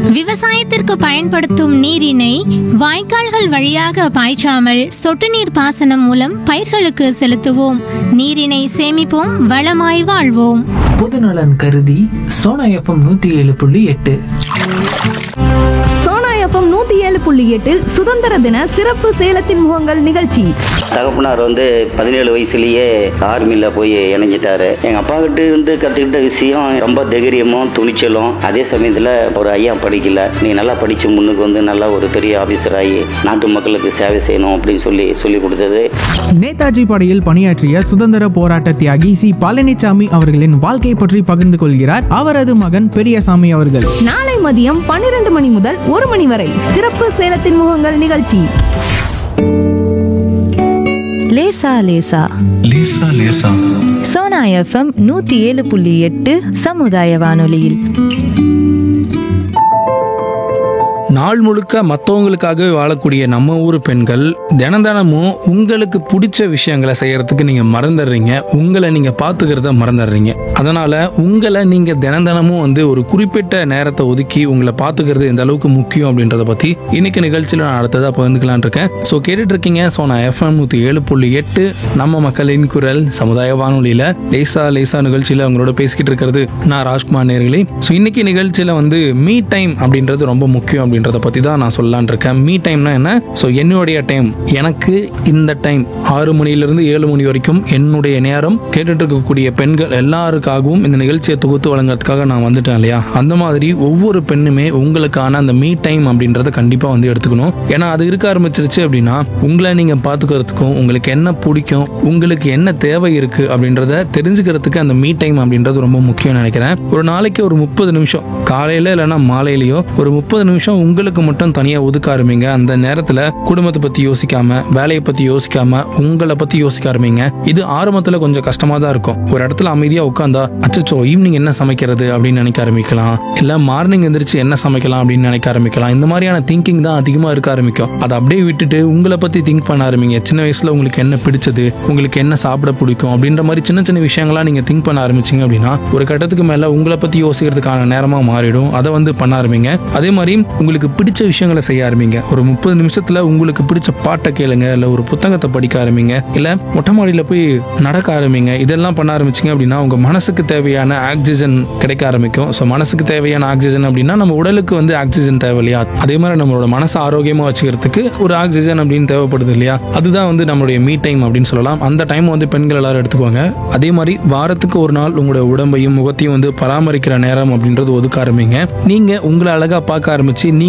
விவசாயத்திற்கு பயன்படுத்தும் நீரினை வாய்க்கால்கள் வழியாக பாய்ச்சாமல் சொட்டு நீர் பாசனம் மூலம் பயிர்களுக்கு செலுத்துவோம் நீரினை சேமிப்போம் வளமாய் வாழ்வோம் பொதுநலன் கருதி சோனா எஃப்எம் நூத்தி ஏழு புள்ளி எட்டு சோனா எஃப்எம் நூத்தி ஏழு புள்ளி எட்டில் சுதந்திர தின சிறப்பு சேலத்தின் முகங்கள் நிகழ்ச்சி தகப்பனார் வந்து பதினேழு வயசுலயே ஆர்மியில் போய் இணைஞ்சிட்டாரு எங்கள் அப்பா கிட்ட இருந்து கற்றுக்கிட்ட விஷயம் ரொம்ப தைரியமும் துணிச்சலும் அதே சமயத்தில் ஒரு ஐயா படிக்கல நீ நல்லா படித்து முன்னுக்கு வந்து நல்லா ஒரு பெரிய ஆஃபீஸர் ஆகி நாட்டு மக்களுக்கு சேவை செய்யணும் அப்படின்னு சொல்லி சொல்லி கொடுத்தது நேதாஜி படையில் பணியாற்றிய சுதந்திர போராட்ட தியாகி சி பழனிசாமி அவர்களின் வாழ்க்கை பற்றி பகிர்ந்து கொள்கிறார் அவரது மகன் பெரியசாமி அவர்கள் நாளை மதியம் பன்னிரண்டு மணி முதல் ஒரு மணி வரை சிறப்பு சேலத்தின் முகங்கள் நிகழ்ச்சி லேசா லேசா லேசா லேசா சோனா எஃப்எம் நூத்தி ஏழு புள்ளி எட்டு சமுதாய வானொலியில் நாள் முழுக்க மற்றவங்களுக்காகவே வாழக்கூடிய நம்ம ஊர் பெண்கள் தினம் தினமும் உங்களுக்கு பிடிச்ச விஷயங்களை செய்யறதுக்கு நீங்க மறந்துடுறீங்க உங்களை நீங்க பாத்துக்கிறத மறந்துடுறீங்க அதனால உங்களை நீங்க தினம் தினமும் வந்து ஒரு குறிப்பிட்ட நேரத்தை ஒதுக்கி உங்களை பாத்துக்கிறது எந்த அளவுக்கு முக்கியம் அப்படின்றத பத்தி இன்னைக்கு நிகழ்ச்சியில நான் அடுத்ததா பகிர்ந்துக்கலாம்னு இருக்கேன் ஸோ கேட்டுட்டு இருக்கீங்க ஸோ நான் எஃப்எம் நூத்தி ஏழு புள்ளி எட்டு நம்ம மக்களின் குரல் சமுதாய வானொலியில லேசா லேசா நிகழ்ச்சியில அவங்களோட பேசிக்கிட்டு இருக்கிறது நான் ராஜ்குமார் நேர்களே ஸோ இன்னைக்கு நிகழ்ச்சியில வந்து மீ டைம் அப்படின்றது ரொம்ப முக்கியம் அப்படின்றத பத்தி தான் நான் சொல்லலான் இருக்கேன் மீ டைம்னா என்ன ஸோ என்னுடைய டைம் எனக்கு இந்த டைம் ஆறு மணிலிருந்து ஏழு மணி வரைக்கும் என்னுடைய நேரம் கேட்டுட்டு இருக்கக்கூடிய பெண்கள் எல்லாருக்காகவும் இந்த நிகழ்ச்சியை தொகுத்து வழங்குறதுக்காக நான் வந்துட்டேன் இல்லையா அந்த மாதிரி ஒவ்வொரு பெண்ணுமே உங்களுக்கான அந்த மீ டைம் அப்படின்றத கண்டிப்பா வந்து எடுத்துக்கணும் ஏன்னா அது இருக்க ஆரம்பிச்சிருச்சு அப்படின்னா உங்களை நீங்க பாத்துக்கிறதுக்கும் உங்களுக்கு என்ன பிடிக்கும் உங்களுக்கு என்ன தேவை இருக்கு அப்படின்றத தெரிஞ்சுக்கிறதுக்கு அந்த மீ டைம் அப்படின்றது ரொம்ப முக்கியம் நினைக்கிறேன் ஒரு நாளைக்கு ஒரு முப்பது நிமிஷம் காலையில இல்லைன்னா மாலையிலயோ ஒரு முப்பது நிமிஷம் உங்களுக்கு மட்டும் தனியா ஒதுக்க ஆரம்பிங்க அந்த நேரத்துல குடும்பத்தை பத்தி யோசிக்காம வேலையை பத்தி யோசிக்காம உங்களை பத்தி யோசிக்க ஆரம்பிங்க இது ஆரம்பத்துல கொஞ்சம் கஷ்டமா தான் இருக்கும் ஒரு இடத்துல அமைதியா உட்காந்தா அச்சச்சோ ஈவினிங் என்ன சமைக்கிறது அப்படின்னு நினைக்க ஆரம்பிக்கலாம் இல்ல மார்னிங் எந்திரிச்சு என்ன சமைக்கலாம் அப்படின்னு நினைக்க ஆரம்பிக்கலாம் இந்த மாதிரியான திங்கிங் தான் அதிகமா இருக்க ஆரம்பிக்கும் அதை அப்படியே விட்டுட்டு உங்களை பத்தி திங்க் பண்ண ஆரம்பிங்க சின்ன வயசுல உங்களுக்கு என்ன பிடிச்சது உங்களுக்கு என்ன சாப்பிட பிடிக்கும் அப்படின்ற மாதிரி சின்ன சின்ன விஷயங்களா நீங்க திங்க் பண்ண ஆரம்பிச்சீங்க அப்படின்னா ஒரு கட்டத்துக்கு மேல உங்களை பத்தி யோசிக்கிறதுக்கான நேரமா மாறிடும் அதை வந்து பண்ண ஆரம்பிங்க அதே மாதிரி உங்களுக்கு பிடிச்ச விஷயங்களை செய்ய ஆரம்பிங்க ஒரு முப்பது நிமிஷத்துல உங்களுக்கு பிடிச்ச பாட்டை கேளுங்க இல்ல ஒரு புத்தகத்தை படிக்க ஆரம்பிங்க இல்ல மொட்டை மாடியில போய் நடக்க ஆரம்பிங்க இதெல்லாம் பண்ண ஆரம்பிச்சீங்க அப்படின்னா உங்க மனசுக்கு தேவையான ஆக்சிஜன் கிடைக்க ஆரம்பிக்கும் ஸோ மனசுக்கு தேவையான ஆக்சிஜன் அப்படின்னா நம்ம உடலுக்கு வந்து ஆக்சிஜன் தேவை இல்லையா அதே மாதிரி நம்மளோட மனசை ஆரோக்கியமா வச்சுக்கிறதுக்கு ஒரு ஆக்சிஜன் அப்படின்னு தேவைப்படுது இல்லையா அதுதான் வந்து நம்மளுடைய மீ டைம் அப்படின்னு சொல்லலாம் அந்த டைம் வந்து பெண்கள் எல்லாரும் எடுத்துக்குவாங்க அதே மாதிரி வாரத்துக்கு ஒரு நாள் உங்களோட உடம்பையும் முகத்தையும் வந்து பராமரிக்கிற நேரம் அப்படின்றது ஒதுக்க ஆரம்பிங்க நீங்க உங்களை அழகா பார்க்க ஆரம்பிச்சு நீங்க